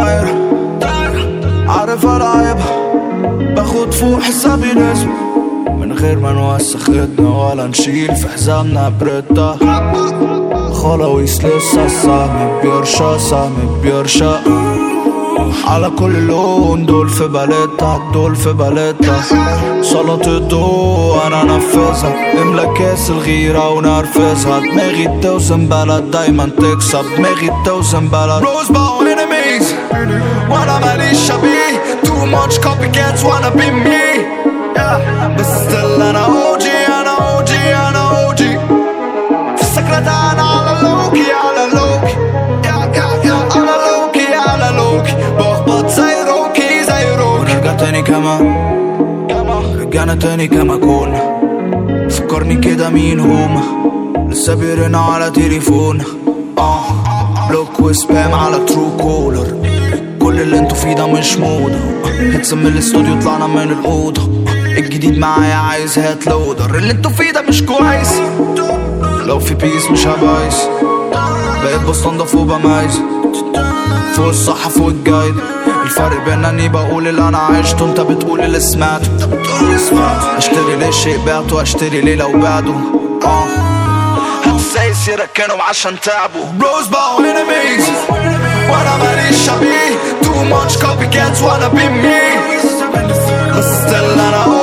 دايرة عارف ألعبها باخد فوق حسابي نسبة من غير ما نوسخ ايدنا ولا نشيل في حزامنا بريتا خلاويس لسه السهم بيرشا سهم بيرشا على كل لون دول في باليتا دول في باليتا سلطة الضوء انا نفذها املا كاس الغيرة ونرفزها دماغي توزن بلد دايما تكسب دماغي توزن بلد روز باو enemies وانا ماليش شبيه too much copycats wanna be me yeah. بس still انا اوجي انا اوجي انا اوجي في السكرتان على لوكي على لوكي يا يا يا على لوكي على لوكي بخبط زي روكي زي روكي ونرجع تاني كما رجعنا تاني كما كنا فكرني كده مين هما لسه بيرن على تليفون اه بلوك وسبام على ترو كولر كل اللي انتوا فيه ده مش موضة هتسم من الاستوديو طلعنا من الأوضة الجديد معايا عايز هات لودر اللي انتوا فيه ده مش كويس لو في بيس مش هبايس بقيت بستنضف وبميز فوق الصح فوق الجايد الفرق بين اني بقول اللي انا عشته انت بتقول اللي سمعته اشتري ليه شيء بعته اشتري ليه لو بعده اه هتسايس يركنهم عشان تعبوا بروز باو enemies وانا ماليش شبيه too much copycats wanna be me بس still انا